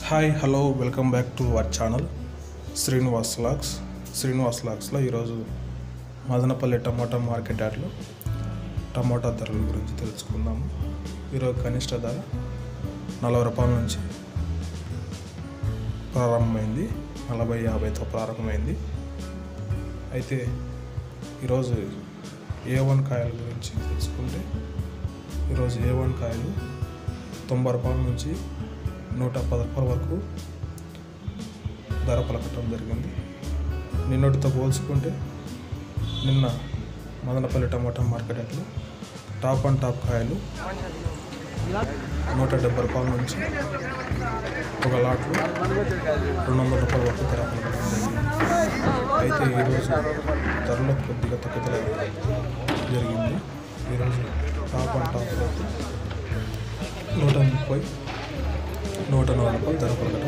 hi hello welcome back to our channel Srinivas లాక్స్ శ్రీనివాస్ లాక్స్లో ఈరోజు మదనపల్లి టమాటా మార్కెట్ యార్డ్లో టమాటా ధరల గురించి తెలుసుకుందాము ఈరోజు కనిష్ట ధర నలభై రూపాయల నుంచి ప్రారంభమైంది నలభై యాభైతో ప్రారంభమైంది అయితే ఈరోజు ఏ వన్ కాయల గురించి తెలుసుకుంటే ఈరోజు ఏ వన్ కాయలు తొంభై రూపాయల నుంచి నూట పది రూపాయల వరకు ధర పలకటం జరిగింది నిన్నటితో పోల్చుకుంటే నిన్న మదనపల్లి టమాటా మార్కెట్ యార్డ్లో టాప్ అండ్ టాప్ కాయలు నూట డెబ్బై రూపాయల నుంచి ఒక లాట్లు రెండు వందల రూపాయల వరకు ధర పలకటం జరిగింది అయితే ఈరోజు ధరలో కొద్దిగా తగ్గుదల జరిగింది ఈరోజు టాప్ అండ్ టాప్ రేటు నూట ముప్పై నూట నలభై రూపాయలు ధర పలకటం